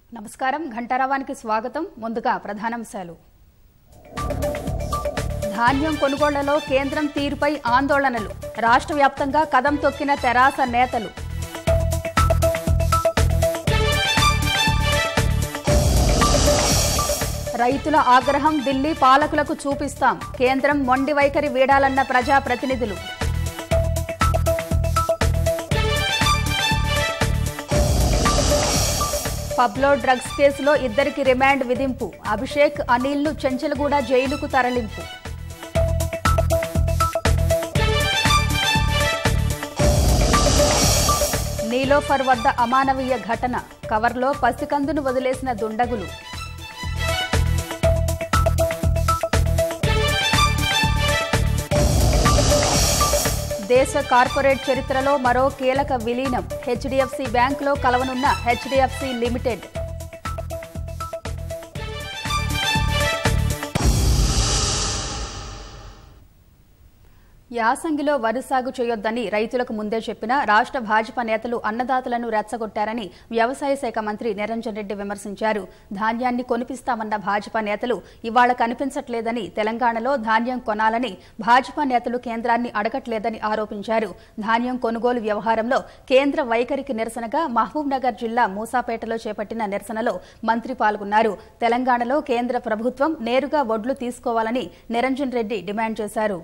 నమస్కారం ఘంటారావానికి స్వాగతం ముందుగా ప్రధానాంశాలు ధాన్యం కొనుగోళ్లలో కేంద్రం తీరుపై ఆందోళనలు రాష్ట్ర వ్యాప్తంగా కదం తొక్కిన తెరాస నేతలు రైతుల ఆగ్రహం ఢిల్లీ పాలకులకు చూపిస్తాం కేంద్రం మొండి వైఖరి వీడాలన్న ప్రజాప్రతినిధులు పబ్లో డ్రగ్స్ కేసులో ఇద్దరికి రిమాండ్ విధింపు అభిషేక్ అనిల్ను చెంచలగూడ జైలుకు తరలింపు నీలోఫర్ వద్ద అమానవీయ ఘటన కవర్లో పసికందును వదిలేసిన దుండగులు దేశ కార్పొరేట్ చరిత్రలో మరో కీలక విలీనం హెచ్డిఎఫ్సి బ్యాంకులో కలవనున్న హెచ్డిఎఫ్సి లిమిటెడ్ యాసంగిలో వరి సాగు చేయొద్దని రైతులకు ముందే చెప్పిన రాష్ట్ర భాజపా నేతలు అన్నదాతలను రెచ్చగొట్టారని వ్యవసాయ శాఖ మంత్రి నిరంజన్ రెడ్డి విమర్శించారు ధాన్యాన్ని కొనిపిస్తామన్న భాజపా నేతలు ఇవాళ కనిపించట్లేదని తెలంగాణలో ధాన్యం కొనాలని భాజపా నేతలు కేంద్రాన్ని అడగట్లేదని ఆరోపించారు ధాన్యం కొనుగోలు వ్యవహారంలో కేంద్ర వైఖరికి నిరసనగా మహబూబ్ నగర్ జిల్లా మూసాపేటలో చేపట్టిన నిరసనలో మంత్రి పాల్గొన్నారు తెలంగాణలో కేంద్ర ప్రభుత్వం నేరుగా వడ్లు తీసుకోవాలని నిరంజన్ రెడ్డి డిమాండ్ చేశారు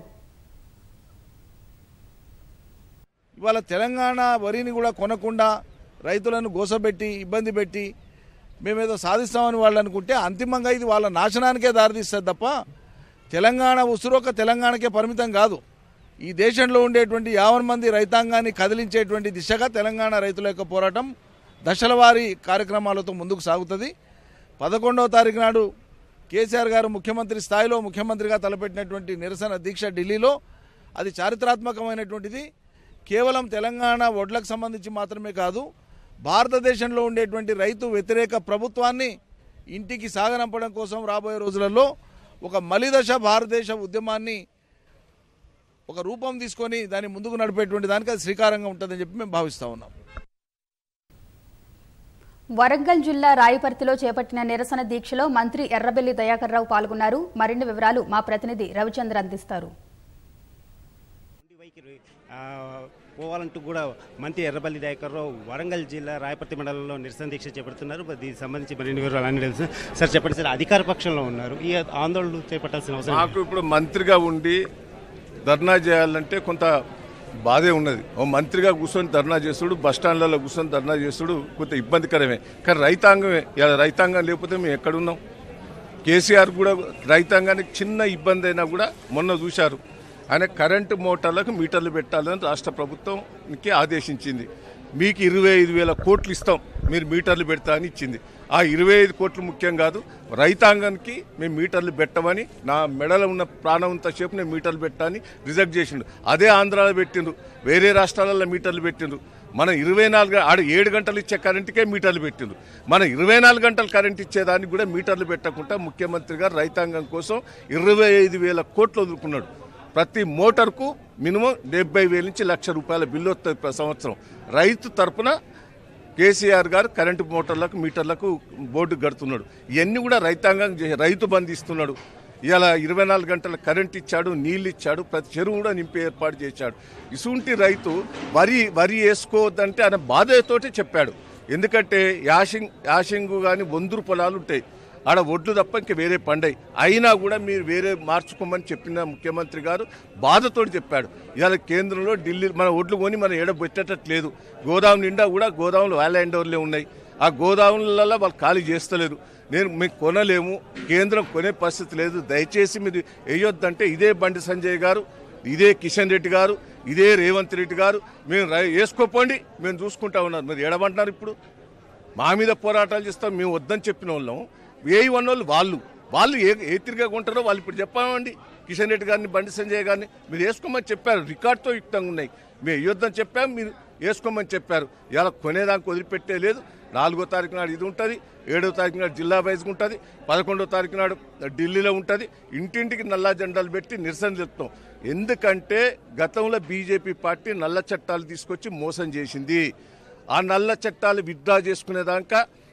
ఇవాళ తెలంగాణ వరిని కూడా కొనకుండా రైతులను గోసబెట్టి ఇబ్బంది పెట్టి మేమేదో సాధిస్తామని వాళ్ళు అనుకుంటే అంతిమంగా ఇది వాళ్ళ నాశనానికే దారితీస్తుంది తప్ప తెలంగాణ ఉసురొక్క తెలంగాణకే పరిమితం కాదు ఈ దేశంలో ఉండేటువంటి యావన్ మంది రైతాంగాన్ని కదిలించేటువంటి దిశగా తెలంగాణ రైతుల యొక్క పోరాటం దశల వారీ కార్యక్రమాలతో ముందుకు సాగుతుంది పదకొండవ తారీఖు నాడు కేసీఆర్ గారు ముఖ్యమంత్రి స్థాయిలో ముఖ్యమంత్రిగా తలపెట్టినటువంటి నిరసన దీక్ష ఢిల్లీలో అది చారిత్రాత్మకమైనటువంటిది కేవలం తెలంగాణ వడ్లకు సంబంధించి మాత్రమే కాదు భారతదేశంలో ఉండేటువంటి రైతు వ్యతిరేక ప్రభుత్వాన్ని ఇంటికి సాగనంపడం కోసం రాబోయే రోజులలో ఒక మలిదశ భారతదేశ ఉద్యమాన్ని ఒక రూపం తీసుకొని దాన్ని ముందుకు నడిపేటువంటి దానికి అది శ్రీకారంగా ఉంటుందని చెప్పి మేము భావిస్తా ఉన్నాం వరంగల్ జిల్లా రాయపర్తిలో చేపట్టిన నిరసన దీక్షలో మంత్రి ఎర్రబెల్లి దయాకర్ రావు పాల్గొన్నారు మరిన్ని వివరాలు మా ప్రతినిధి రవిచంద్ర అందిస్తారు మొండి వైఖరి ఆ, పోవాలంటూ కూడా మంత్రి ఎర్రబల్లి దయాకర్రావు వరంగల్ జిల్లా రాయపర్తి మండలంలో నిరసన దీక్ష చేపడుతున్నారు మరి దీనికి సంబంధించి మరిన్ని వివరాలు అన్ని తెలుసు సార్ చెప్పండి సార్ అధికార పక్షంలో ఉన్నారు ఈ ఆందోళనలు చేపట్టాల్సిన అవసరం నాకు ఇప్పుడు మంత్రిగా ఉండి ధర్నా చేయాలంటే కొంత బాధే ఉన్నది ఓ మంత్రిగా కూర్చొని ధర్నా చేస్తుడు బస్ స్టాండ్లలో కూర్చొని ధర్నా చేస్తుడు కొంత ఇబ్బందికరమే కానీ రైతాంగమే ఇలా రైతాంగం లేకపోతే మేము ఎక్కడున్నాం కేసీఆర్ కూడా రైతాంగానికి చిన్న ఇబ్బంది అయినా కూడా మొన్న చూశారు ఆయన కరెంటు మోటార్లకు మీటర్లు పెట్టాలని రాష్ట్ర ప్రభుత్వంకి ఆదేశించింది మీకు ఇరవై ఐదు వేల కోట్లు ఇస్తాం మీరు మీటర్లు పెడతా అని ఇచ్చింది ఆ ఇరవై ఐదు కోట్లు ముఖ్యం కాదు రైతాంగానికి మేము మీటర్లు పెట్టమని నా మెడలో ఉన్న ప్రాణం సేపు నేను మీటర్లు పెట్టాలని రిజెక్ట్ చేసిండు అదే ఆంధ్రాలో పెట్టిండ్రు వేరే రాష్ట్రాలలో మీటర్లు పెట్టిండ్రు మనం ఇరవై నాలుగు ఆడ ఏడు గంటలు ఇచ్చే కరెంటుకే మీటర్లు పెట్టిండ్రు మనం ఇరవై నాలుగు గంటలు కరెంట్ ఇచ్చేదానికి కూడా మీటర్లు పెట్టకుండా ముఖ్యమంత్రి గారు రైతాంగం కోసం ఇరవై ఐదు వేల కోట్లు వదులుకున్నాడు ప్రతి మోటార్కు మినిమం డెబ్బై వేల నుంచి లక్ష రూపాయల బిల్లు వస్తుంది ప్రతి సంవత్సరం రైతు తరపున కేసీఆర్ గారు కరెంటు మోటార్లకు మీటర్లకు బోర్డు కడుతున్నాడు ఇవన్నీ కూడా రైతాంగం చే- రైతు బంధిస్తున్నాడు ఇలా ఇరవై నాలుగు గంటల కరెంట్ ఇచ్చాడు నీళ్ళు ఇచ్చాడు ప్రతి చెరువు కూడా నింపి ఏర్పాటు చేశాడు ఇసుంటి రైతు వరి వరి వేసుకోవద్దంటే ఆయన బాధతోటే చెప్పాడు ఎందుకంటే యాషింగ్ యాషింగు కానీ వందరు పొలాలు ఉంటాయి ఆడ ఒడ్లు తప్ప ఇంక వేరే పండై అయినా కూడా మీరు వేరే మార్చుకోమని చెప్పిన ముఖ్యమంత్రి గారు బాధతోటి చెప్పాడు ఇవాళ కేంద్రంలో ఢిల్లీ మన ఒడ్లు కొని మనం ఎడ పెట్టేటట్లేదు గోదాం నిండా కూడా గోదాములు వ్యాలండ్ ఓవర్లే ఉన్నాయి ఆ గోదాములలో వాళ్ళు ఖాళీ చేస్తలేరు నేను మీకు కొనలేము కేంద్రం కొనే పరిస్థితి లేదు దయచేసి మీరు వేయొద్దంటే ఇదే బండి సంజయ్ గారు ఇదే కిషన్ రెడ్డి గారు ఇదే రేవంత్ రెడ్డి గారు మేము రై- వేసుకోపోండి మేము చూసుకుంటా ఉన్నారు మీరు ఎడమంటున్నారు ఇప్పుడు మా మీద పోరాటాలు చేస్తాం మేము వద్దని చెప్పిన వాళ్ళం వేయి వాళ్ళు వాళ్ళు వాళ్ళు ఏ ఏ తిరిగా కొంటారో వాళ్ళు ఇప్పుడు చెప్పామండి కిషన్ రెడ్డి గారిని బండి సంజయ్ గారిని మీరు వేసుకోమని చెప్పారు రికార్డుతో యుక్తంగా ఉన్నాయి మేము వేయొద్దని చెప్పాం మీరు వేసుకోమని చెప్పారు ఇలా కొనేదానికి వదిలిపెట్టే లేదు నాలుగో తారీఖు నాడు ఇది ఉంటుంది ఏడో తారీఖు నాడు జిల్లా వైజ్గా ఉంటుంది పదకొండో తారీఖు నాడు ఢిల్లీలో ఉంటుంది ఇంటింటికి నల్ల జెండాలు పెట్టి నిరసన చెప్తాం ఎందుకంటే గతంలో బీజేపీ పార్టీ నల్ల చట్టాలు తీసుకొచ్చి మోసం చేసింది ఆ నల్ల చట్టాలు విత్డ్రా చేసుకునేదాకా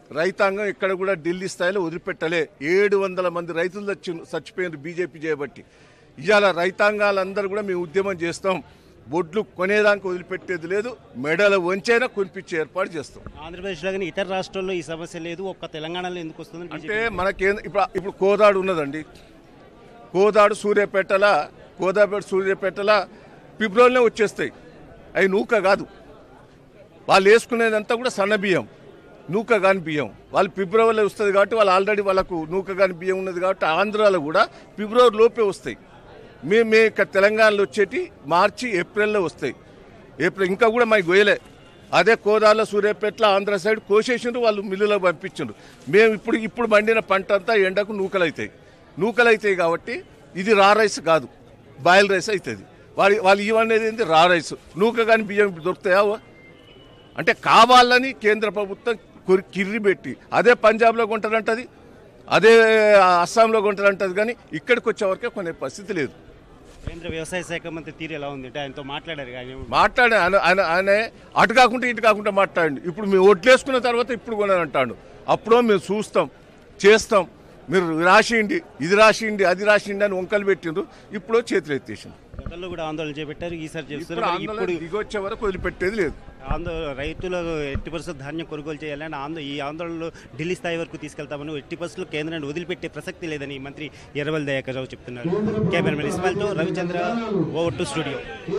రైతాంగం ఇక్కడ కూడా ఢిల్లీ స్థాయిలో వదిలిపెట్టలే ఏడు వందల మంది రైతులు చచ్చి చచ్చిపోయినారు బీజేపీ చేయబట్టి ఇవాళ రైతాంగాలందరూ కూడా మేము ఉద్యమం చేస్తాం బొడ్లు కొనేదానికి వదిలిపెట్టేది లేదు మెడల వంచైనా కొనిపించే ఏర్పాటు చేస్తాం ఆంధ్రప్రదేశ్లో కానీ ఇతర రాష్ట్రాల్లో ఈ సమస్య లేదు ఒక్క తెలంగాణలో ఎందుకు వస్తుందని అంటే మనకేం ఇప్పుడు ఇప్పుడు కోదాడు ఉన్నదండి కోదాడు సూర్యాపేటల కోదాపేట సూర్యాపేటల ఫిబ్రవరిలో వచ్చేస్తాయి అవి నూక కాదు వాళ్ళు వేసుకునేదంతా కూడా సన్న బియ్యం నూక కాని బియ్యం వాళ్ళు ఫిబ్రవరిలో వస్తుంది కాబట్టి వాళ్ళు ఆల్రెడీ వాళ్ళకు నూక కాని బియ్యం ఉన్నది కాబట్టి ఆంధ్రాలో కూడా ఫిబ్రవరి లోపే వస్తాయి మేము మే ఇక్కడ తెలంగాణలో వచ్చేటి మార్చి ఏప్రిల్లో వస్తాయి ఏప్రిల్ ఇంకా కూడా మాకు గొయ్యలే అదే కోదాల సూర్యాపేటలో ఆంధ్ర సైడ్ కోసేసిండ్రు వాళ్ళు మిల్లులో పంపించిండ్రు మేము ఇప్పుడు ఇప్పుడు పండిన పంట అంతా ఎండకు నూకలవుతాయి నూకలవుతాయి కాబట్టి ఇది రా రైస్ కాదు బాయిల్ రైస్ అవుతుంది వాళ్ళు వాళ్ళు ఇవనేది ఏంటి రా రైస్ నూక కానీ బియ్యం ఇప్పుడు దొరుకుతాయా అంటే కావాలని కేంద్ర ప్రభుత్వం కొరి- కిర్రి పెట్టి అదే పంజాబ్లో కొంటారంటది అదే అస్సాంలో కొంటారంటది కానీ ఇక్కడికి వచ్చే వరకే కొనే పరిస్థితి లేదు కేంద్ర వ్యవసాయ శాఖ మంత్రి తీరు ఎలా ఉంది అంటే ఆయనతో మాట్లాడారు కానీ మాట్లాడే ఆయన ఆయన ఆయన అటు కాకుండా ఇటు కాకుండా మాట్లాడండి ఇప్పుడు మేము ఒట్లేసుకున్న తర్వాత ఇప్పుడు కొనని అంటాడు అప్పుడో మేము చూస్తాం చేస్తాం మీరు రాసిండి ఇది రాసిండి అది రాసిండి అని వంకలు పెట్టిండ్రు ఇప్పుడు చేతులు ఎత్తేసింది గతంలో కూడా ఆందోళన చేపట్టారు ఈసారి ఇప్పుడు చేస్తున్నారు మరి ఆందోళన ఇప్పుడు దిగొచ్చే వరకు వదిలిపెట్టేది లేదు ఆందోళన రైతులకు ఎట్టి పరిస్థితులు ధాన్యం కొనుగోలు చేయాలని ఆందో ఈ ఆందోళనలో ఢిల్లీ స్థాయి వరకు తీసుకెళ్తామని ఎట్టి పరిస్థితులు కేంద్రాన్ని వదిలిపెట్టే ప్రసక్తి లేదని మంత్రి ఎర్రవల్ దయాకర్ రావు చెప్తున్నారు కెమెరామెన్ ఇస్మాయిల్తో Ravichandra over to studio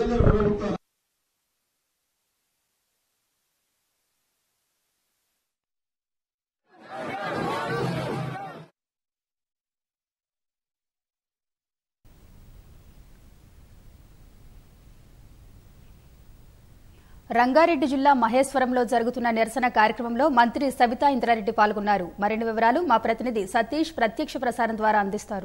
Rangareddy జిల్లా మహేశ్వరంలో జరుగుతున్న నిరసన కార్యక్రమంలో మంత్రి సబితా ఇంద్రారెడ్డి పాల్గొన్నారు మరిన్ని వివరాలు మా ప్రతినిధి సతీష్ ప్రత్యక్ష ప్రసారం ద్వారా అందిస్తారు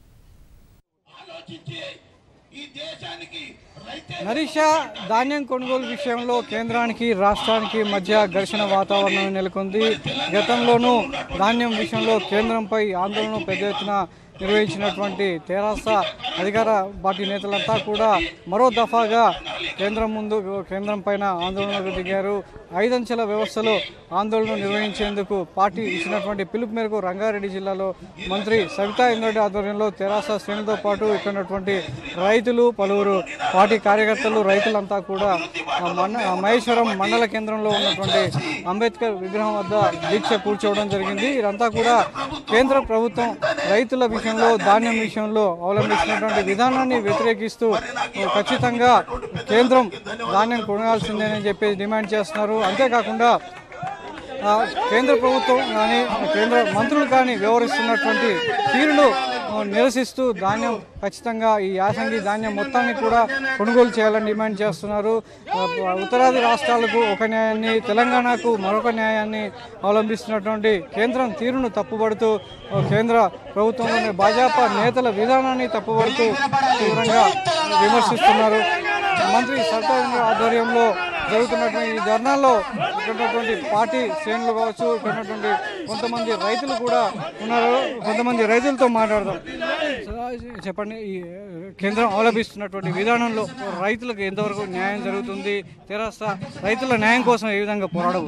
నరీష ధాన్యం కొనుగోలు విషయంలో కేంద్రానికి రాష్ట్రానికి మధ్య ఘర్షణ వాతావరణం నెలకొంది గతంలోనూ ధాన్యం విషయంలో కేంద్రంపై ఆందోళన పెద్ద ఎత్తున నిర్వహించినటువంటి తెరాస అధికార పార్టీ నేతలంతా కూడా మరో దఫాగా కేంద్రం ముందు కేంద్రం పైన ఆందోళనకు దిగారు ఐదంచెల వ్యవస్థలో ఆందోళన నిర్వహించేందుకు పార్టీ ఇచ్చినటువంటి పిలుపు మేరకు రంగారెడ్డి జిల్లాలో మంత్రి సవితా ఇంద్రెడ్డి ఆధ్వర్యంలో తెరాస శ్రేణులతో పాటు ఇక్కడ ఉన్నటువంటి రైతులు పలువురు పార్టీ కార్యకర్తలు రైతులంతా కూడా ఆ మండ- ఆ మహేశ్వరం మండల కేంద్రంలో ఉన్నటువంటి అంబేద్కర్ విగ్రహం వద్ద దీక్ష కూర్చోవడం జరిగింది వీరంతా కూడా కేంద్ర ప్రభుత్వం రైతుల విషయంలో ధాన్యం విషయంలో అవలంబిస్తున్నటువంటి విధానాన్ని వ్యతిరేకిస్తూ ఖచ్చితంగా కేంద్రం ధాన్యం కొనాల్సిందేనని చెప్పి డిమాండ్ చేస్తున్నారు అంతేకాకుండా ఆ, కేంద్ర ప్రభుత్వం కానీ కేంద్ర మంత్రులు కానీ వ్యవహరిస్తున్నటువంటి తీరును ఆ, నిరసిస్తూ ధాన్యం ఖచ్చితంగా ఈ యాసంగి ధాన్యం మొత్తాన్ని కూడా కొనుగోలు చేయాలని డిమాండ్ చేస్తున్నారు ఆ, ఉత్తరాది రాష్ట్రాలకు ఒక న్యాయాన్ని తెలంగాణకు మరొక న్యాయాన్ని అవలంబిస్తున్నటువంటి కేంద్రం తీరును తప్పుపడుతూ ఆ, కేంద్ర ప్రభుత్వంలోని భాజపా నేతల విధానాన్ని తప్పుపడుతూ తీవ్రంగా విమర్శిస్తున్నారు మంత్రి సర్దార్ ఆధ్వర్యంలో జరుగుతున్నటువంటి ఈ ధర్నాల్లో ఇక్కడ ఉన్నటువంటి పార్టీ శ్రేణులు కావచ్చు ఇక్కడ ఉన్నటువంటి కొంతమంది రైతులు కూడా ఉన్నారు కొంతమంది రైతులతో మాట్లాడదాం సార్, చెప్పండి ఈ కేంద్రం అవలంబిస్తున్నటువంటి విధానంలో రైతులకు ఎంతవరకు న్యాయం జరుగుతుంది తెరాస రైతుల న్యాయం కోసం ఏ విధంగా పోరాడవు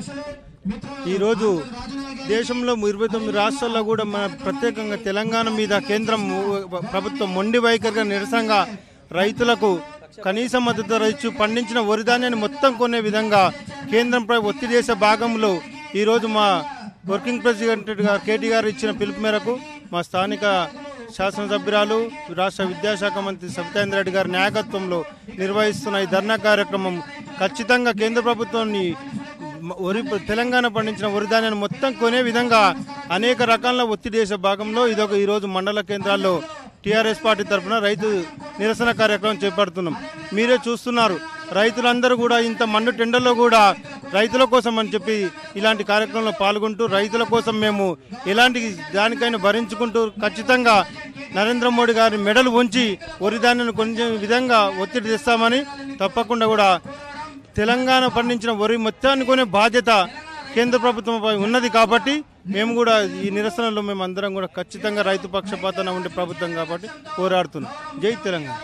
ఈరోజు దేశంలో ఇరవై తొమ్మిది రాష్ట్రాల్లో కూడా మన ప్రత్యేకంగా తెలంగాణ మీద కేంద్రం ప్రభుత్వం మొండి వైఖరిగా నిరసనగా రైతులకు కనీస మద్దతు ధర ఇచ్చి పండించిన వరి ధాన్యాన్ని మొత్తం కొనే విధంగా కేంద్రంపై ఒత్తిడి చేసే భాగంలో ఈరోజు మా వర్కింగ్ ప్రెసిడెంట్ గారు కేటీ గారు ఇచ్చిన పిలుపు మేరకు మా స్థానిక శాసనసభ్యురాలు రాష్ట్ర విద్యాశాఖ మంత్రి సబితాంద్ర రెడ్డి గారి నాయకత్వంలో నిర్వహిస్తున్న ఈ ధర్నా కార్యక్రమం ఖచ్చితంగా కేంద్ర ప్రభుత్వాన్ని మ- వరి తెలంగాణ పండించిన వరి ధాన్యాన్ని మొత్తం కొనే విధంగా అనేక రకాల ఒత్తిడి చేసే భాగంలో ఇదొక ఈరోజు మండల కేంద్రాల్లో టీఆర్ఎస్ పార్టీ తరఫున రైతు నిరసన కార్యక్రమం చేపడుతున్నాం మీరే చూస్తున్నారు రైతులందరూ కూడా ఇంత మండు టెండర్లో కూడా రైతుల కోసం అని చెప్పి ఇలాంటి కార్యక్రమంలో పాల్గొంటూ రైతుల కోసం మేము ఎలాంటి దానికైనా భరించుకుంటూ ఖచ్చితంగా నరేంద్ర మోడీ గారి మెడలు ఉంచి వరి ధాన్యాన్ని కొంచెం విధంగా ఒత్తిడి తెస్తామని తప్పకుండా కూడా తెలంగాణ పండించిన వరి మొత్తాన్ని కొనే బాధ్యత కేంద్ర ప్రభుత్వంపై ఉన్నది కాబట్టి మేము కూడా ఈ నిరసనలో మేము అందరం కూడా ఖచ్చితంగా రైతు పక్షపాతన ఉండే ప్రభుత్వం కాబట్టి పోరాడుతున్నాం జై తెలంగాణ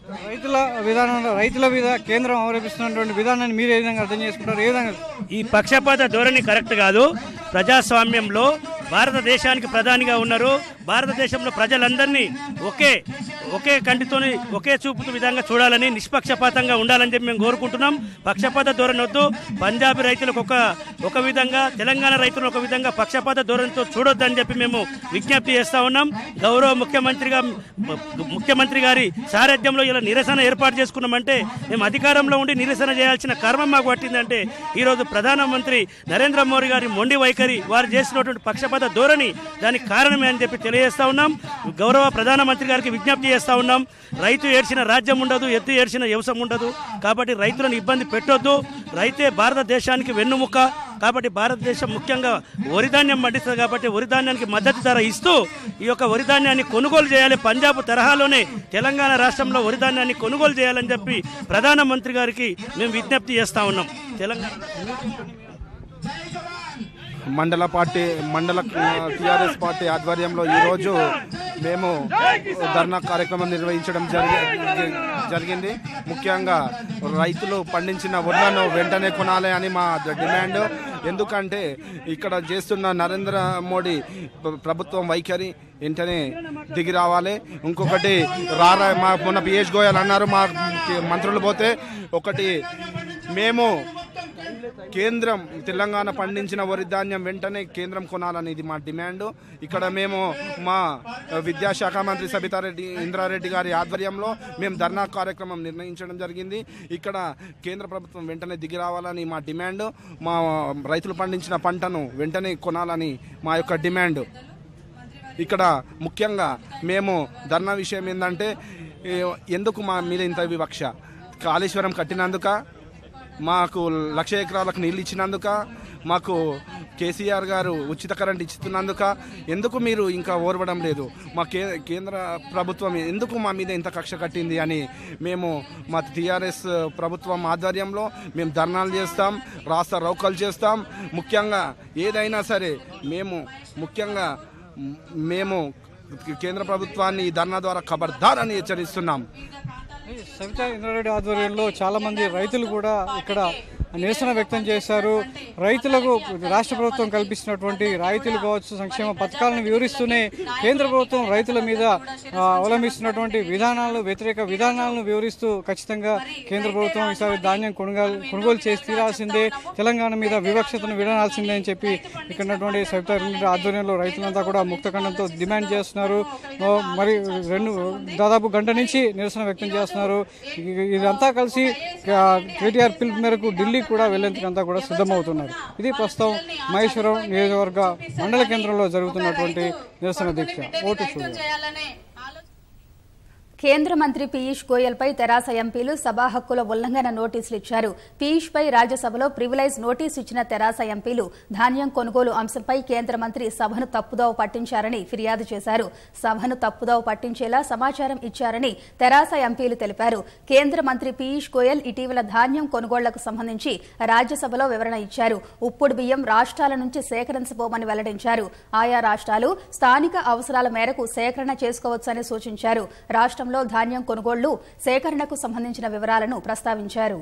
రైతుల విధానంలో రైతుల మీద కేంద్రం అవలంబిస్తున్నటువంటి విధానాన్ని మీరు ఏ విధంగా అర్థం చేసుకుంటారు ఏ విధంగా ఈ పక్షపాత ధోరణి కరెక్ట్ కాదు ప్రజాస్వామ్యంలో భారతదేశానికి ప్రధానిగా ఉన్నారు భారతదేశంలో ప్రజలందరినీ ఒకే ఒకే కంటితోని ఒకే చూపు విధంగా చూడాలని నిష్పక్షపాతంగా ఉండాలని చెప్పి మేము కోరుకుంటున్నాం పక్షపాత ధోరణి వద్దు పంజాబీ రైతులకు ఒక ఒక విధంగా తెలంగాణ రైతులు ఒక విధంగా పక్షపాత ధోరణితో చూడొద్దని చెప్పి మేము విజ్ఞప్తి చేస్తా ఉన్నాం గౌరవ ముఖ్యమంత్రిగా ముఖ్యమంత్రి గారి సారథ్యంలో ఇలా నిరసన ఏర్పాటు చేసుకున్నామంటే మేము అధికారంలో ఉండి నిరసన చేయాల్సిన కర్మం మాకు పట్టిందంటే ఈరోజు ప్రధానమంత్రి నరేంద్ర మోడీ గారి మొండి వైఖరి వారు చేసినటువంటి పక్షపాత ధోరణి దానికి కారణమే అని చెప్పి తెలియజేస్తా ఉన్నాం గౌరవ ప్రధానమంత్రి గారికి విజ్ఞప్తి చేస్తా ఉన్నాం రైతు ఏడ్చిన రాజ్యం ఉండదు ఎత్తు ఏడ్చిన వ్యవసాయం ఉండదు కాబట్టి రైతులను ఇబ్బంది పెట్టొద్దు రైతే భారతదేశానికి వెన్నుముక్క కాబట్టి భారతదేశం ముఖ్యంగా వరి ధాన్యం పండిస్తుంది కాబట్టి వరి ధాన్యానికి మద్దతు ధర ఇస్తూ ఈ యొక్క వరి ధాన్యాన్ని కొనుగోలు చేయాలి పంజాబ్ తరహాలోనే తెలంగాణ రాష్ట్రంలో వరి ధాన్యాన్ని కొనుగోలు చేయాలని చెప్పి ప్రధానమంత్రి గారికి మేము విజ్ఞప్తి చేస్తా ఉన్నాం తెలంగాణ మండల పార్టీ మండల టిఆర్ఎస్ పార్టీ ఆధ్వర్యంలో ఈరోజు మేము ధర్నా కార్యక్రమం నిర్వహించడం జరిగి జరిగింది ముఖ్యంగా రైతులు పండించిన వడ్లను వెంటనే కొనాలి అని మా డిమాండ్ ఎందుకంటే ఇక్కడ చేస్తున్న నరేంద్ర మోడీ ప్ర- ప్రభుత్వం వైఖరి వెంటనే దిగి రావాలి ఇంకొకటి రారా మా మొన్న పిఎస్ గోయల్ అన్నారు మా మంత్రులు పోతే ఒకటి మేము కేంద్రం తెలంగాణ పండించిన వరి ధాన్యం వెంటనే కేంద్రం కొనాలని ఇది మా డిమాండ్ ఇక్కడ మేము మా విద్యాశాఖ మంత్రి సబితారెడ్డి ఇంద్రారెడ్డి గారి ఆధ్వర్యంలో మేము ధర్నా కార్యక్రమం నిర్ణయించడం జరిగింది ఇక్కడ కేంద్ర ప్రభుత్వం వెంటనే దిగి రావాలని మా డిమాండ్ మా రైతులు పండించిన పంటను వెంటనే కొనాలని మా యొక్క డిమాండ్ ఇక్కడ ముఖ్యంగా మేము ధర్నా విషయం ఏంటంటే ఏ- ఎందుకు మా మీద ఇంత వివక్ష కాళేశ్వరం కట్టినందుక మాకు లక్ష ఎకరాలకు నీళ్ళు ఇచ్చినందుక మాకు కేసీఆర్ గారు ఉచిత కరెంట్ ఇస్తున్నందుక ఎందుకు మీరు ఇంకా ఓర్వడం లేదు మా కే కేంద్ర ప్రభుత్వం ఎందుకు మా మీద ఇంత కక్ష కట్టింది అని మేము మా టీఆర్ఎస్ ప్రభుత్వం ఆధ్వర్యంలో మేము ధర్నాలు చేస్తాం రాస్తా రౌకలు చేస్తాం ముఖ్యంగా ఏదైనా సరే మేము ముఖ్యంగా మ్, మేము కేంద్ర ప్రభుత్వాన్ని ఈ ధర్నా ద్వారా ఖబర్దార్ అని హెచ్చరిస్తున్నాం సవితా ఇంద్రారెడ్డి ఆధ్వర్యంలో చాలా మంది రైతులు కూడా ఇక్కడ నిరసన వ్యక్తం చేశారు రైతులకు రాష్ట్ర ప్రభుత్వం కల్పిస్తున్నటువంటి రాయితీలు కావచ్చు సంక్షేమ పథకాలను వివరిస్తూనే కేంద్ర ప్రభుత్వం రైతుల మీద ఆ, అవలంబిస్తున్నటువంటి విధానాలను వ్యతిరేక విధానాలను వివరిస్తూ ఖచ్చితంగా కేంద్ర ప్రభుత్వం ఈసారి ధాన్యం కొనుగోలు కొనుగోలు చేసి తీరాల్సిందే తెలంగాణ మీద వివక్షతను విడనాల్సిందే అని చెప్పి ఇక్కడ ఉన్నటువంటి సవితా ఇంద్రారెడ్డి ఆధ్వర్యంలో రైతులంతా కూడా ముక్తఖండంతో డిమాండ్ చేస్తున్నారు ఓ, మరి రెండు దాదాపు గంట నుంచి నిరసన వ్యక్తం చేస్తున్నారు ఇ- ఇదంతా కలిసి ఆ, కేటీఆర్ పిలుపు మేరకు ఢిల్లీ కూడా వెళ్లేందుకంతా కూడా సిద్ధమవుతున్నారు ఇది ప్రస్తుతం మహేశ్వరం నియోజకవర్గ మండల కేంద్రంలో జరుగుతున్నటువంటి నిరసన దీక్ష ఓటు చూడాలి కేంద్ర మంత్రి పీయూష్ గోయల్ పై తెరాస ఎంపీలు సభా హక్కుల ఉల్లంఘన నోటీసులు ఇచ్చారు పీయూష్ పై రాజ్యసభలో ప్రివిలైజ్ నోటీసు ఇచ్చిన తెరాస ఎంపీలు ధాన్యం కొనుగోలు అంశంపై కేంద్ర మంత్రి సభను తప్పుదోవ పట్టించారని ఫిర్యాదు చేశారు సభను తప్పుదోవ పట్టించేలా సమాచారం ఇచ్చారని తెరాస ఎంపీలు తెలిపారు కేంద్ర మంత్రి పీయూష్ గోయల్ ఇటీవల ధాన్యం కొనుగోళ్లకు సంబంధించి రాజ్యసభలో వివరణ ఇచ్చారు ఉప్పుడు బియ్యం రాష్ట్రాల నుంచి సేకరించబోమని వెల్లడించారు ఆయా రాష్ట్రాలు స్థానిక అవసరాల మేరకు సేకరణ చేసుకోవచ్చని సూచించారు రాష్ట్రంలో ధాన్యం కొనుగోళ్లు సేకరణకు సంబంధించిన వివరాలను ప్రస్తావించారు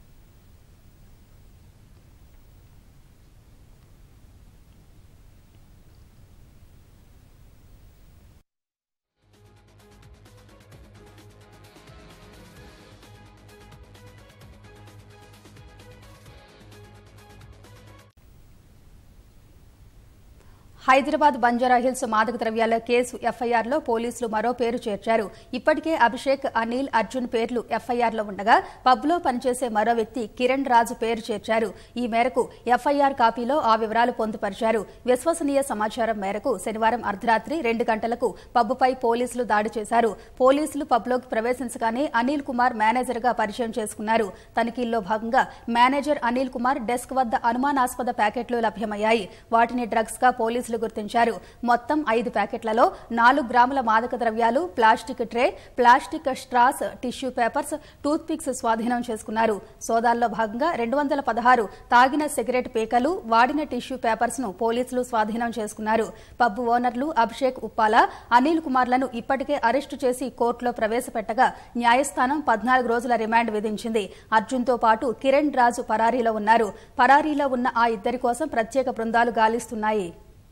హైదరాబాద్ బంజారాహిల్స్ మాదక ద్రవ్యాల కేసు ఎఫ్ఐఆర్లో పోలీసులు మరో పేరు చేర్చారు ఇప్పటికే అభిషేక్ అనిల్ అర్జున్ పేర్లు ఎఫ్ఐఆర్లో ఉండగా పబ్లో పనిచేసే మరో వ్యక్తి కిరణ్ రాజు పేరు చేర్చారు ఈ మేరకు ఎఫ్ఐఆర్ కాపీలో ఆ వివరాలు పొందుపరిచారు విశ్వసనీయ సమాచారం మేరకు శనివారం అర్ధరాత్రి రెండు గంటలకు పబ్పై పోలీసులు దాడి చేశారు పోలీసులు పబ్లోకి ప్రవేశించగానే అనిల్ కుమార్ మేనేజర్గా పరిచయం చేసుకున్నారు తనిఖీల్లో భాగంగా మేనేజర్ అనిల్ కుమార్ డెస్క్ వద్ద అనుమానాస్పద ప్యాకెట్లు లభ్యమయ్యాయి వాటిని డ్రగ్స్ గా పోలీసులు పోలీసులు గుర్తించారు మొత్తం ఐదు ప్యాకెట్లలో నాలుగు గ్రాముల మాదక ద్రవ్యాలు plastic tray plastic straws tissue papers toothpicks స్వాధీనం చేసుకున్నారు సోదాల్లో భాగంగా రెండు వందల పదహారు తాగిన సిగరెట్ పీకలు వాడిన టిష్యూ పేపర్స్ ను పోలీసులు స్వాధీనం చేసుకున్నారు పబ్ ఓనర్లు అభిషేక్ ఉప్పాల అనిల్ కుమార్లను ఇప్పటికే అరెస్టు చేసి కోర్టులో ప్రవేశపెట్టగా న్యాయస్థానం పద్నాలుగు రోజుల రిమాండ్ విధించింది అర్జున్తో పాటు కిరణ్ రాజు పరారీలో ఉన్నారు పరారీలో ఉన్న ఆ ఇద్దరి కోసం ప్రత్యేక బృందాలు గాలిస్తున్నాయి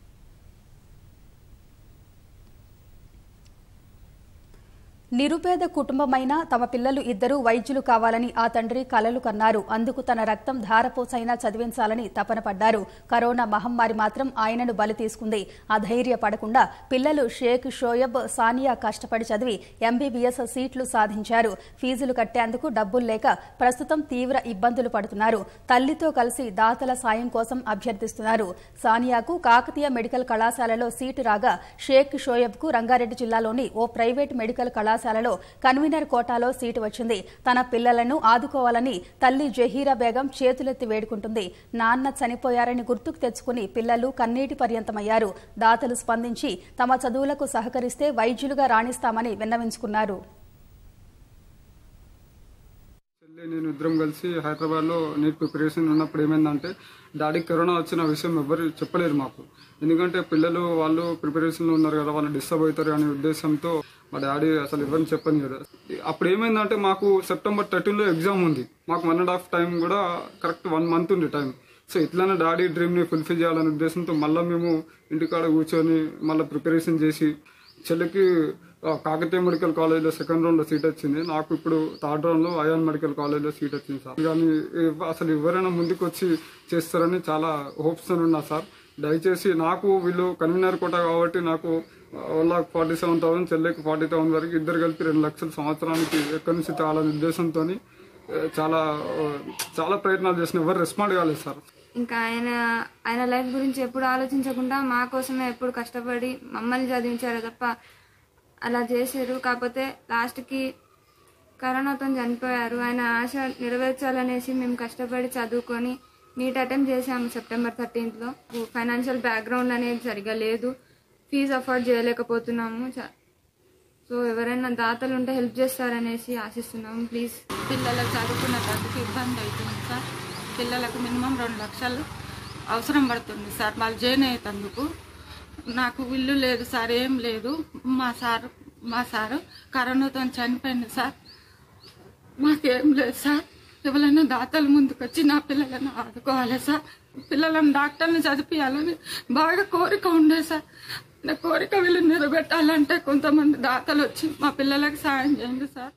నిరుపేద కుటుంబమైన తమ పిల్లలు ఇద్దరూ వైద్యులు కావాలని ఆ తండ్రి కలలు కన్నారు అందుకు తన రక్తం ధారపోసైనా చదివించాలని తపన పడ్డారు కరోనా మహమ్మారి మాత్రం ఆయనను బలి తీసుకుంది అధైర్యపడకుండా పిల్లలు షేక్ షోయబ్ సానియా కష్టపడి చదివి ఎంబీబీఎస్ సీట్లు సాధించారు ఫీజులు కట్టేందుకు డబ్బులు లేక ప్రస్తుతం తీవ్ర ఇబ్బందులు పడుతున్నారు తల్లితో కలిసి దాతల సాయం కోసం అభ్యర్థిస్తున్నారు సానియాకు కాకతీయ మెడికల్ కళాశాలలో సీటు రాగా షేక్ షోయబ్ కు రంగారెడ్డి జిల్లాలోని ఓ ప్రైవేట్ మెడికల్ కళాశాలలో కన్వీనర్ కోటాలో సీటు వచ్చింది తన పిల్లలను ఆదుకోవాలని తల్లి జహీరా బేగం చేతులెత్తి వేడుకుంటుంది నాన్న చనిపోయారని గుర్తుకు తెచ్చుకుని పిల్లలు కన్నీటి పర్యంతమయ్యారు దాతలు స్పందించి తమ చదువులకు సహకరిస్తే వైద్యులుగా రాణిస్తామని విన్నవించుకున్నారు చెల్లి నేను ఇద్దరం కలిసి హైదరాబాద్లో నీట్ ప్రిపరేషన్ ఉన్నప్పుడు ఏమైందంటే డాడీకి కరోనా వచ్చిన విషయం ఎవ్వరు చెప్పలేరు మాకు ఎందుకంటే పిల్లలు వాళ్ళు ప్రిపరేషన్లో ఉన్నారు కదా వాళ్ళు డిస్టర్బ్ అవుతారు అనే ఉద్దేశంతో మా డాడీ అసలు ఎవరిని చెప్పని కదా అప్పుడు ఏమైందంటే మాకు సెప్టెంబర్ థర్టీన్లో ఎగ్జామ్ ఉంది మాకు వన్ అండ్ హాఫ్ టైం కూడా కరెక్ట్ వన్ మంత్ ఉంది టైం సో ఇట్లానే డాడీ డ్రీమ్ని ఫుల్ఫిల్ చేయాలనే ఉద్దేశంతో మళ్ళీ మేము ఇంటికాడ కూర్చొని మళ్ళీ ప్రిపరేషన్ చేసి చెల్లికి ఆ, కాకతీయ మెడికల్ కాలేజ్లో సెకండ్ రౌండ్లో సీట్ వచ్చింది నాకు ఇప్పుడు థర్డ్ రౌండ్లో అయాన్ మెడికల్ కాలేజ్లో సీట్ వచ్చింది సార్ కానీ ఎవ- అసలు ఎవరైనా ముందుకు వచ్చి చేస్తారని చాలా హోప్స్ ఉన్నా సార్ దయచేసి నాకు వీళ్ళు కన్వీనర్ కోట కాబట్టి నాకు one lakh forty seven thousand చెల్లెకి ఫార్టీ థౌసండ్ వరకు ఇద్దరు కలిపి రెండు లక్షల సంవత్సరానికి ఎక్కడి నుంచి చాలా ఉద్దేశంతో చాలా ఆ, చాలా ప్రయత్నాలు చేసిన ఎవరు రెస్పాండ్ కాలేదు సార్ ఇంకా ఆయన ఆయన లైఫ్ గురించి ఎప్పుడు ఆలోచించకుండా మా కోసమే ఎప్పుడు కష్టపడి మమ్మల్ని చదివించారు తప్ప అలా చేశారు కాకపోతే లాస్ట్కి కరోనాతో చనిపోయారు ఆయన ఆశ నెరవేర్చాలనేసి మేము కష్టపడి చదువుకొని నీట్ అటెంప్ట్ చేశాము సెప్టెంబర్ థర్టీన్త్లో ఫైనాన్షియల్ బ్యాక్గ్రౌండ్ అనేది సరిగా లేదు ఫీజు అఫోర్డ్ చేయలేకపోతున్నాము చ- సో ఎవరైనా దాతలు ఉంటే హెల్ప్ చేస్తారనేసి ఆశిస్తున్నాము ప్లీజ్ పిల్లలకు చదువుకునేటందుకు ఇబ్బంది అవుతుంది సార్ పిల్లలకు మినిమం రెండు లక్షలు అవసరం పడుతుంది సార్ వాళ్ళు జాయిన్ అయ్యేటందుకు నాకు ఇల్లు లేదు సార్ ఏం లేదు మా సారు మా సారు కరోనాతో చనిపోయింది సార్ మాకేం లేదు సార్ ఎవరైనా దాతలు ముందుకొచ్చి నా పిల్లలను ఆదుకోవాలి సార్ పిల్లలను డాక్టర్ని చదివించాలని బాగా కోరిక ఉండే సార్ నా కోరిక వీళ్ళు నిలబెట్టాలంటే కొంతమంది దాతలు వచ్చి మా పిల్లలకు సాయం చేయండి సార్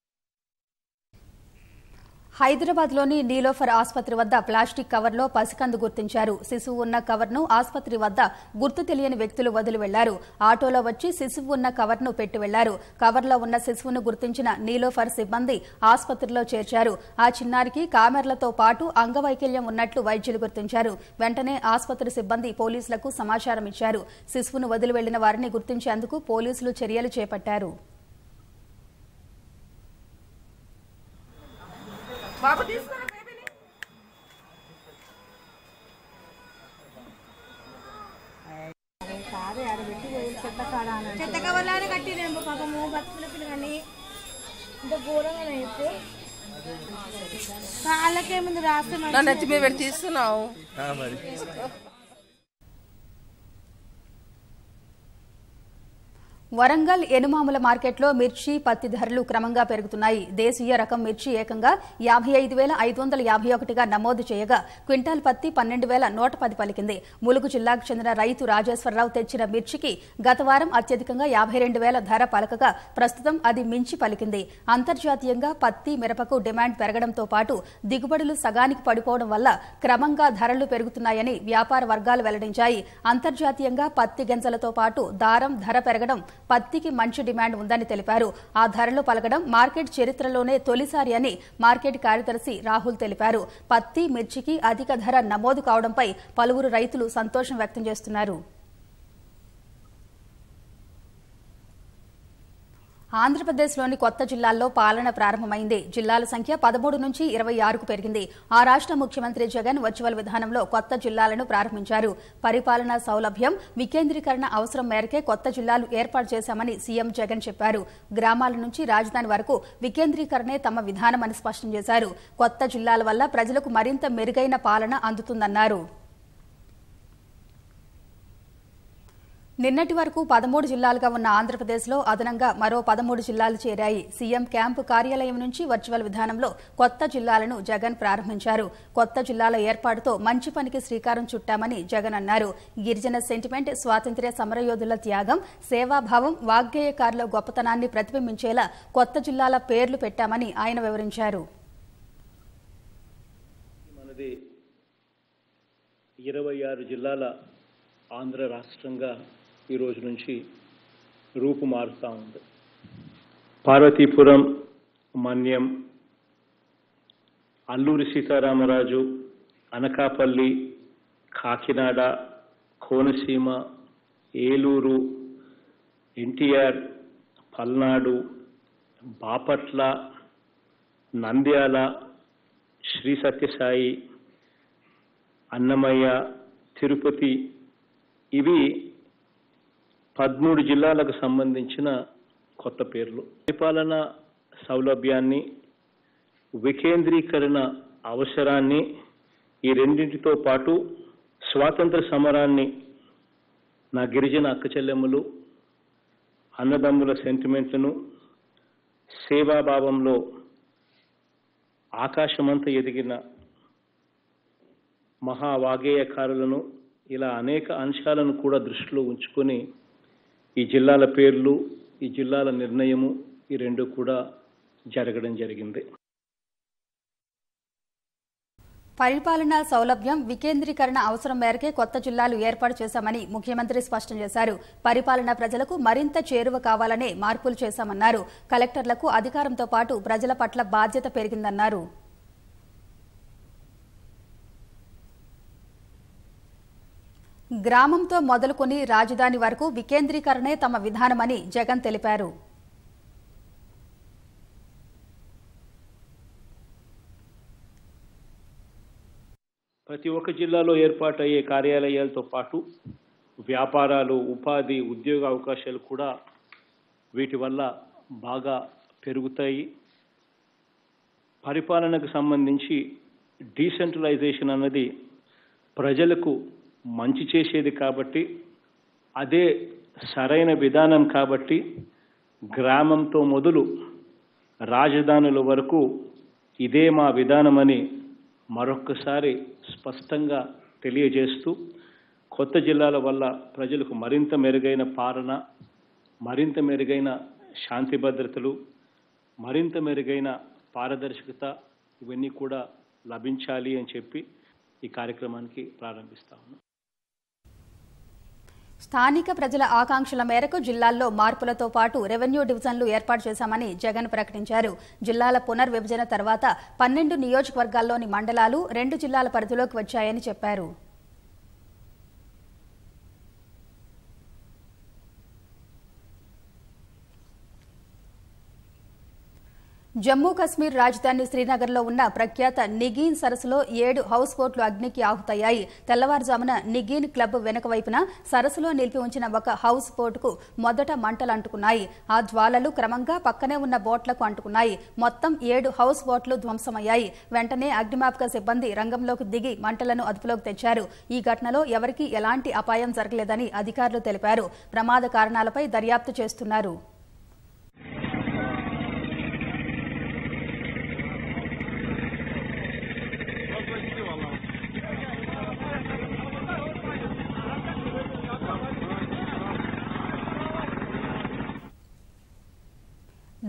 హైదరాబాద్లోని నీలోఫర్ ఆసుపత్రి వద్ద ప్లాస్టిక్ కవర్లో పసికందు గుర్తించారు శిశువు ఉన్న కవర్ను ఆసుపత్రి వద్ద గుర్తు తెలియని వ్యక్తులు వదిలి వెళ్లారు ఆటోలో వచ్చి శిశువు ఉన్న కవర్ను పెట్టి వెళ్లారు కవర్లో ఉన్న శిశువును గుర్తించిన నీలోఫర్ సిబ్బంది ఆసుపత్రిలో చేర్చారు ఆ చిన్నారికి కామెర్లతో పాటు అంగవైకల్యం ఉన్నట్లు వైద్యులు గుర్తించారు వెంటనే ఆసుపత్రి సిబ్బంది పోలీసులకు సమాచారం ఇచ్చారు శిశువును వదిలి వెళ్లిన వారిని గుర్తించేందుకు పోలీసులు చర్యలు చేపట్టారు చెత్త కవర్లానే కట్టినేమో పాపము బతుకుల పిల్లగాని ఇంత ఘోరంగా అయితే కాళ్ళకేముంది రాస్తే నన్ను ఎత్తి మీద పెట్టి తీస్తున్నావు వరంగల్ ఎనుమాముల మార్కెట్లో మిర్చి పత్తి ధరలు క్రమంగా పెరుగుతున్నాయి దేశీయ రకం మిర్చి ఏకంగా యాభై ఐదు వేల ఐదు వందల యాభై ఒకటిగా నమోదు చేయగా క్వింటాల్ పత్తి పన్నెండు వేల నూట పది పలికింది ములుగు జిల్లాకు చెందిన రైతు రాజేశ్వరరావు తెచ్చిన మిర్చికి గత వారం అత్యధికంగా యాభై రెండు వేల ధర పలకగా ప్రస్తుతం అది మించి పలికింది అంతర్జాతీయంగా పత్తి మిరపకు డిమాండ్ పెరగడంతో పాటు దిగుబడులు సగానికి పడిపోవడం వల్ల క్రమంగా ధరలు పెరుగుతున్నాయని వ్యాపార వర్గాలు వెల్లడించాయి అంతర్జాతీయంగా పత్తి గింజలతో పాటు దారం ధర పెరగడం పత్తికి మంచి డిమాండ్ ఉందని తెలిపారు ఆ ధరలు పలకడం మార్కెట్ చరిత్రలోనే తొలిసారి అని మార్కెట్ కార్యదర్శి రాహుల్ తెలిపారు పత్తి మిర్చికి అధిక ధర నమోదు కావడంపై పలువురు రైతులు సంతోషం వ్యక్తం చేస్తున్నారు ఆంధ్రప్రదేశ్లోని కొత్త జిల్లాల్లో పాలన ప్రారంభమైంది జిల్లాల సంఖ్య పదమూడు నుంచి ఇరవై ఆరుకు పెరిగింది ఆ రాష్ట ముఖ్యమంత్రి జగన్ వర్చువల్ విధానంలో కొత్త జిల్లాలను ప్రారంభించారు పరిపాలనా సౌలభ్యం వికేంద్రీకరణ అవసరం మేరకే కొత్త జిల్లాలు ఏర్పాటు చేశామని సీఎం జగన్ చెప్పారు గ్రామాల నుంచి రాజధాని వరకు వికేంద్రీకరణే తమ విధానమని స్పష్టం చేశారు కొత్త జిల్లాల వల్ల ప్రజలకు మరింత మెరుగైన పాలన అందుతుందన్నారు నిన్నటి వరకు పదమూడు జిల్లాలుగా ఉన్న ఆంధ్రప్రదేశ్లో అదనంగా మరో పదమూడు జిల్లాలు చేరాయి సీఎం క్యాంపు కార్యాలయం నుంచి వర్చువల్ విధానంలో కొత్త జిల్లాలను జగన్ ప్రారంభించారు కొత్త జిల్లాల ఏర్పాటుతో మంచి పనికి శ్రీకారం చుట్టామని జగన్ అన్నారు గిరిజన సెంటిమెంట్ స్వాతంత్ర్య సమరయోధుల త్యాగం సేవాభావం వాగ్గేయకారుల గొప్పతనాన్ని ప్రతిబింబించేలా కొత్త జిల్లాల పేర్లు పెట్టామని ఆయన వివరించారు మనది ఇరవై ఆరు జిల్లాల ఆంధ్ర రాష్ట్రంగా ఈ రోజు నుంచి రూపు మారుతూ ఉంది పార్వతీపురం మన్యం అల్లూరి సీతారామరాజు అనకాపల్లి కాకినాడ కోనసీమ ఏలూరు ఎన్టీఆర్ పల్నాడు బాపట్ల నంద్యాల శ్రీ సత్యసాయి అన్నమయ్య తిరుపతి ఇవి పదమూడు జిల్లాలకు సంబంధించిన కొత్త పేర్లు పరిపాలన సౌలభ్యాన్ని వికేంద్రీకరణ అవసరాన్ని ఈ రెండింటితో పాటు స్వాతంత్ర సమరాన్ని నా గిరిజన అక్క చెల్లెమ్మలు అన్నదమ్ముల సెంటిమెంట్లను సేవాభావంలో ఆకాశమంత ఎదిగిన మహావాగేయకారులను ఇలా అనేక అంశాలను కూడా దృష్టిలో ఉంచుకొని ఈ జిల్లాల పేర్లు ఈ జిల్లాల నిర్ణయము ఈ రెండు కూడా జరగడం జరిగింది పరిపాలనా సౌలభ్యం వికేంద్రీకరణ అవసరం మేరకే కొత్త జిల్లాలు ఏర్పాటు చేశామని ముఖ్యమంత్రి స్పష్టం చేశారు పరిపాలన ప్రజలకు మరింత చేరువ కావాలనే మార్పులు చేశామన్నారు కలెక్టర్లకు అధికారంతో పాటు ప్రజల పట్ల బాధ్యత పెరిగిందన్నారు గ్రామంతో మొదలుకొని రాజధాని వరకు వికేంద్రీకరణే తమ విధానమని జగన్ తెలిపారు ప్రతి ఒక్క జిల్లాలో ఏర్పాటయ్యే కార్యాలయాలతో పాటు వ్యాపారాలు ఉపాధి ఉద్యోగ అవకాశాలు కూడా వీటి వల్ల బాగా పెరుగుతాయి పరిపాలనకు సంబంధించి డీసెంట్రలైజేషన్ అన్నది ప్రజలకు మంచి చేసేది కాబట్టి అదే సరైన విధానం కాబట్టి గ్రామంతో మొదలు రాజధానుల వరకు ఇదే మా విధానమని మరొక్కసారి స్పష్టంగా తెలియజేస్తూ కొత్త జిల్లాల వల్ల ప్రజలకు మరింత మెరుగైన పాలన మరింత మెరుగైన శాంతి భద్రతలు మరింత మెరుగైన పారదర్శకత ఇవన్నీ కూడా లభించాలి అని చెప్పి ఈ కార్యక్రమానికి ప్రారంభిస్తా ఉన్నాం స్థానిక ప్రజల ఆకాంక్షల మేరకు జిల్లాల్లో మార్పులతో పాటు రెవెన్యూ డివిజన్లు ఏర్పాటు చేశామని జగన్ ప్రకటించారు జిల్లాల పునర్విభజన తర్వాత పన్నెండు నియోజకవర్గాల్లోని మండలాలు రెండు జిల్లాల పరిధిలోకి వచ్చాయని చెప్పారు జమ్మూ కశ్మీర్ రాజధాని శ్రీనగర్లో ఉన్న ప్రఖ్యాత నిగీన్ సరస్సులో ఏడు హౌస్ బోట్లు అగ్నికి ఆహుతయ్యాయి తెల్లవారుజామున నిగీన్ క్లబ్ వెనుక వైపున సరస్సులో నిలిపి ఉంచిన ఒక హౌస్ బోటుకు మొదట మంటలు అంటుకున్నాయి ఆ జ్వాలలు క్రమంగా పక్కనే ఉన్న బోట్లకు అంటుకున్నాయి మొత్తం ఏడు హౌస్ బోట్లు ధ్వంసమయ్యాయి వెంటనే అగ్నిమాపక సిబ్బంది రంగంలోకి దిగి మంటలను అదుపులోకి తెచ్చారు ఈ ఘటనలో ఎవరికీ ఎలాంటి అపాయం జరగలేదని అధికారులు తెలిపారు ప్రమాద కారణాలపై దర్యాప్తు చేస్తున్నారు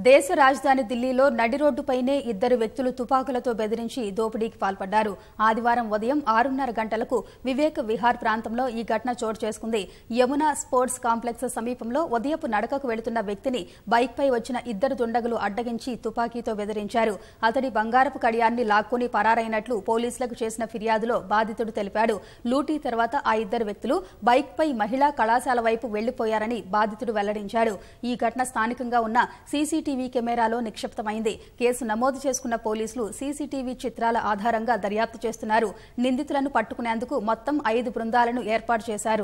దేశ రాజధాని ఢిల్లీలో నడి రోడ్డుపైనే ఇద్దరు వ్యక్తులు తుపాకులతో బెదిరించి దోపిడీకి పాల్పడ్డారు ఆదివారం ఉదయం ఆరున్నర గంటలకు వివేక్ విహార్ ప్రాంతంలో ఈ ఘటన చోటు చేసుకుంది యమునా స్పోర్ట్స్ కాంప్లెక్స్ సమీపంలో ఉదయపు నడకకు వెళుతున్న వ్యక్తిని బైక్పై వచ్చిన ఇద్దరు దుండగులు అడ్డగించి తుపాకీతో బెదిరించారు అతడి బంగారపు కడియాన్ని లాక్కొని పరారైనట్లు పోలీసులకు చేసిన ఫిర్యాదులో బాధితుడు తెలిపాడు లూటీ తర్వాత ఆ ఇద్దరు వ్యక్తులు బైక్పై మహిళా కళాశాల వైపు వెళ్లిపోయారని బాధితుడు వెల్లడించాడు ఈ ఘటన స్థానికంగా ఉన్న సీసీటీవీ కెమెరాలో నిక్షిప్తమైంది కేసు నమోదు చేసుకున్న పోలీసులు సీసీటీవీ చిత్రాల ఆధారంగా దర్యాప్తు చేస్తున్నారు నిందితులను పట్టుకునేందుకు మొత్తం ఐదు బృందాలను ఏర్పాటు చేశారు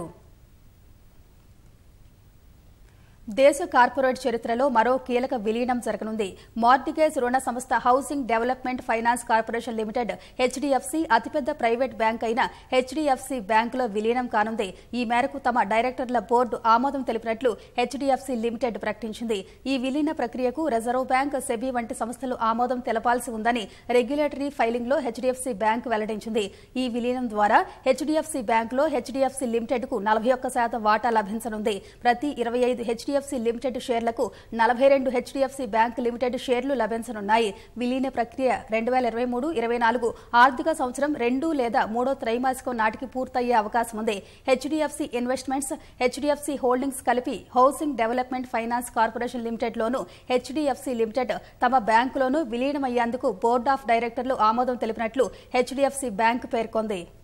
దేశ కార్పొరేట్ చరిత్రలో మరో కీలక విలీనం జరగనుంది మార్టిగేజ్ రుణ సంస్థ Housing Development Finance Corporation Limited HDFC అతిపెద్ద ప్రైవేట్ బ్యాంక్ అయిన హెచ్డీఎఫ్సీ బ్యాంకులో విలీనం కానుంది ఈ మేరకు తమ డైరెక్టర్ల బోర్డు ఆమోదం తెలిపినట్లు హెచ్డీఎఫ్సీ లిమిటెడ్ ప్రకటించింది ఈ విలీన ప్రక్రియకు రిజర్వ్ బ్యాంక్ సెబీ వంటి సంస్థలు ఆమోదం తెలపాల్సి ఉందని రెగ్యులేటరీ ఫైలింగ్లో హెచ్డీఎఫ్సీ బ్యాంక్ వెల్లడించింది ఈ విలీనం ద్వారా హెచ్డీఎఫ్సీ బ్యాంకులో హెచ్డీఎఫ్సీ లిమిటెడ్ కు నలభై ఒక్క శాతం వాటా లభించనుంది ప్రతి ఇరవై ఐదు హెచ్డీఎఫ్సీ లిమిటెడ్ షేర్లకు నలభై రెండు హెచ్డీఎఫ్సీ బ్యాంక్ లిమిటెడ్ షేర్లు లభించనున్నాయి విలీన ప్రక్రియ రెండు వేల ఇరవై మూడు ఇరవై నాలుగు ఆర్థిక సంవత్సరం రెండు లేదా మూడో త్రైమాసికం నాటికి పూర్తయ్యే అవకాశం ఉంది హెచ్డీఎఫ్సీ ఇన్వెస్ట్మెంట్స్ హెచ్డీఎఫ్సీ హోల్డింగ్స్ కలిపి Housing Development Finance Corporation Limited లోను హెచ్డీఎఫ్సీ లిమిటెడ్ తమ బ్యాంకులోనూ విలీనమయ్యేందుకు బోర్డు ఆఫ్ డైరెక్టర్లు ఆమోదం తెలిపినట్లు హెచ్డీఎఫ్సీ బ్యాంక్ పేర్కొంది